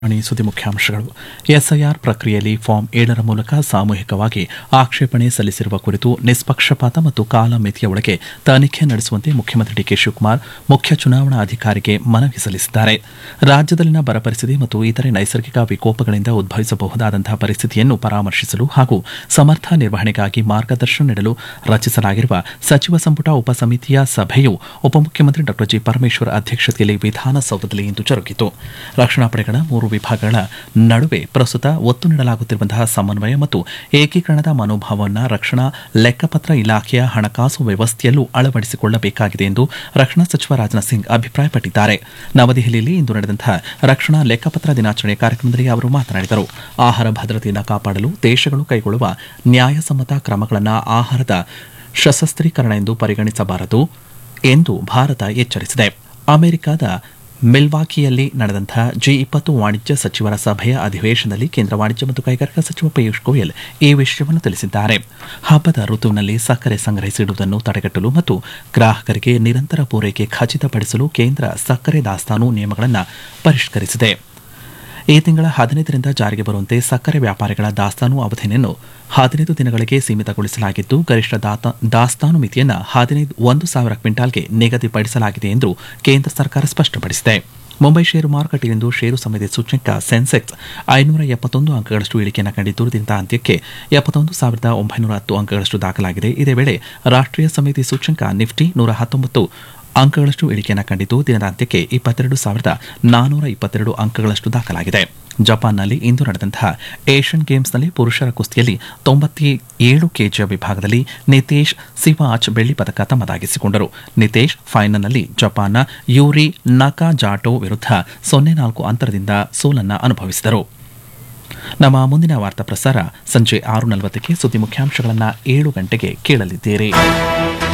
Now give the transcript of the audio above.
ವಾಣಿ ಸುದ್ದಿ ಮುಖ್ಯಾಂಶಗಳು ಎಸ್ಐಆರ್ ಪ್ರಕ್ರಿಯೆಯಲ್ಲಿ ಫಾರ್ಮ್ ಏಳರ ಮೂಲಕ ಸಾಮೂಹಿಕವಾಗಿ ಆಕ್ಷೇಪಣೆ ಸಲ್ಲಿಸಿರುವ ಕುರಿತು ನಿಷ್ಪಕ್ಷಪಾತ ಮತ್ತು ಕಾಲಮಿತಿಯ ಒಳಗೆ ತನಿಖೆ ನಡೆಸುವಂತೆ ಮುಖ್ಯಮಂತ್ರಿ ಡಿಕೆ ಶಿವಕುಮಾರ್ ಮುಖ್ಯ ಚುನಾವಣಾ ಅಧಿಕಾರಿಗೆ ಮನವಿ ಸಲ್ಲಿಸಿದ್ದಾರೆ ರಾಜ್ಯದಲ್ಲಿನ ಬರ ಪರಿಸ್ಥಿತಿ ಮತ್ತು ಇತರೆ ನೈಸರ್ಗಿಕ ವಿಕೋಪಗಳಿಂದ ಉದ್ಭವಿಸಬಹುದಾದಂತಹ ಪರಿಸ್ಥಿತಿಯನ್ನು ಪರಾಮರ್ಶಿಸಲು ಹಾಗೂ ಸಮರ್ಥ ನಿರ್ವಹಣೆಗಾಗಿ ಮಾರ್ಗದರ್ಶನ ನೀಡಲು ರಚಿಸಲಾಗಿರುವ ಸಚಿವ ಸಂಪುಟ ಉಪಸಮಿತಿಯ ಸಭೆಯು ಉಪಮುಖ್ಯಮಂತ್ರಿ ಡಾ ಜಿ ಪರಮೇಶ್ವರ್ ಅಧ್ಯಕ್ಷತೆಯಲ್ಲಿ ವಿಧಾನಸೌಧದಲ್ಲಿ ಇಂದು ಜರುಗಿತು ರಕ್ಷಣಾ ಪಡೆಗಳ ಮೂರು ವಿಭಾಗಗಳ ನಡುವೆ ಪ್ರಸ್ತುತ ಒತ್ತು ನೀಡಲಾಗುತ್ತಿರುವಂತಹ ಸಮನ್ವಯ ಮತ್ತು ಏಕೀಕರಣದ ಮನೋಭಾವವನ್ನು ರಕ್ಷಣಾ ಲೆಕ್ಕಪತ್ರ ಇಲಾಖೆಯ ಹಣಕಾಸು ವ್ಯವಸ್ಥೆಯಲ್ಲೂ ಅಳವಡಿಸಿಕೊಳ್ಳಬೇಕಾಗಿದೆ ಎಂದು ರಕ್ಷಣಾ ಸಚಿವ ರಾಜನಾಥ್ ಸಿಂಗ್ ಅಭಿಪ್ರಾಯಪಟ್ಟಿದ್ದಾರೆ ನವದೆಹಲಿಯಲ್ಲಿ ಇಂದು ನಡೆದಂತಹ ರಕ್ಷಣಾ ಲೆಕ್ಕಪತ್ರ ದಿನಾಚರಣೆ ಕಾರ್ಯಕ್ರಮದಲ್ಲಿ ಅವರು ಮಾತನಾಡಿದರು ಆಹಾರ ಭದ್ರತೆಯನ್ನು ಕಾಪಾಡಲು ದೇಶಗಳು ಕೈಗೊಳ್ಳುವ ನ್ಯಾಯಸಮ್ಮತ ಕ್ರಮಗಳನ್ನು ಆಹಾರದ ಸಶಸ್ತ್ರೀಕರಣ ಎಂದು ಪರಿಗಣಿಸಬಾರದು ಎಂದು ಭಾರತ ಎಚ್ಚರಿಸಿದೆ ಅಮೆರಿಕದ ಮಿಲ್ವಾಕಿಯಲ್ಲಿ ನಡೆದಂತಹ ಜಿ ಇಪ್ಪತ್ತು ವಾಣಿಜ್ಯ ಸಚಿವರ ಸಭೆಯ ಅಧಿವೇಶನದಲ್ಲಿ ಕೇಂದ್ರ ವಾಣಿಜ್ಯ ಮತ್ತು ಕೈಗಾರಿಕಾ ಸಚಿವ ಪಿಯೂಷ್ ಗೋಯಲ್ ಈ ವಿಷಯವನ್ನು ತಿಳಿಸಿದ್ದಾರೆ ಹಬ್ಬದ ಋತುವಿನಲ್ಲಿ ಸಕ್ಕರೆ ಸಂಗ್ರಹಿಸಿಡುವುದನ್ನು ತಡೆಗಟ್ಟಲು ಮತ್ತು ಗ್ರಾಹಕರಿಗೆ ನಿರಂತರ ಪೂರೈಕೆ ಖಚಿತಪಡಿಸಲು ಕೇಂದ್ರ ಸಕ್ಕರೆ ದಾಸ್ತಾನು ನಿಯಮಗಳನ್ನು ಪರಿಷ್ಕರಿಸಿದೆ ಈ ತಿಂಗಳ ಹದಿನೈದರಿಂದ ಜಾರಿಗೆ ಬರುವಂತೆ ಸಕ್ಕರೆ ವ್ಯಾಪಾರಿಗಳ ದಾಸ್ತಾನು ಅವಧಿಯನ್ನು ಹದಿನೈದು ದಿನಗಳಿಗೆ ಸೀಮಿತಗೊಳಿಸಲಾಗಿದ್ದು ಗರಿಷ್ಠ ದಾತ- ದಾಸ್ತಾನು ಮಿತಿಯನ್ನು ಹದಿನೈದು ಒಂದು ಸಾವಿರ ಕ್ವಿಂಟಾಲ್ಗೆ ನಿಗದಿಪಡಿಸಲಾಗಿದೆ ಎಂದು ಕೇಂದ್ರ ಸರ್ಕಾರ ಸ್ಪಷ್ಟಪಡಿಸಿದೆ ಮುಂಬೈ ಷೇರು ಮಾರುಕಟ್ಟೆಯಲ್ಲಿಂದು ಷೇರು ಸಮಿತಿ ಸೂಚ್ಯಂಕ ಸೆನ್ಸೆಕ್ಸ್ ಐನೂರ ಎಪ್ಪತ್ತೊಂದು ಅಂಕಗಳಷ್ಟು ಇಳಿಕೆಯನ್ನು ಕಂಡಿದ್ದು ದಿನದ ಅಂತ್ಯಕ್ಕೆ ಎಪ್ಪತ್ತೊಂದು ಸಾವಿರದ ಒಂಬೈನೂರ ಹತ್ತು ಅಂಕಗಳಷ್ಟು ದಾಖಲಾಗಿದೆ ಇದೇ ವೇಳೆ ರಾಷ್ಟ್ರೀಯ ಸಮಿತಿ ಸೂಚ್ಯಂಕ ನಿಫ್ಟಿ ನೂರ ಹತ್ತೊಂಬತ್ತು ಅಂಕಗಳಷ್ಟು ಇಳಿಕೆಯನ್ನು ಕಂಡಿದ್ದು ದಿನದ ಅಂತ್ಯಕ್ಕೆ ಇಪ್ಪತ್ತೆರಡು ಸಾವಿರದ ನಾನೂರ ಇಪ್ಪತ್ತೆರಡು ಅಂಕಗಳಷ್ಟು ದಾಖಲಾಗಿದೆ ಜಪಾನ್ನಲ್ಲಿ ಇಂದು ನಡೆದಂತಹ ಏಷ್ಯನ್ ಗೇಮ್ಸ್ನಲ್ಲಿ ಪುರುಷರ ಕುಸ್ತಿಯಲ್ಲಿ ತೊಂಬತ್ತೇಳು ಕೆಜಿಯ ವಿಭಾಗದಲ್ಲಿ ನಿತೇಶ್ ಸಿವಾಚ್ ಬೆಳ್ಳಿ ಪದಕ ತಮ್ಮದಾಗಿಸಿಕೊಂಡರು ನಿತೇಶ್ ಫೈನಲ್ನಲ್ಲಿ ಜಪಾನ್ನ ಯೂರಿ ನಕಾಜಾಟೋ ವಿರುದ್ಧ ಸೊನ್ನೆ ನಾಲ್ಕು ಅಂತರದಿಂದ ಸೋಲನ್ನು ಅನುಭವಿಸಿದರು ನಮ್ಮ ಮುಂದಿನ ವಾರ್ತಾ ಪ್ರಸಾರ ಸಂಜೆ ಆರು ನಲವತ್ತಕ್ಕೆ ಸುದ್ದಿ ಮುಖ್ಯಾಂಶಗಳನ್ನು ಏಳು ಗಂಟೆಗೆ ಕೇಳಲಿದ್ದೀರಿ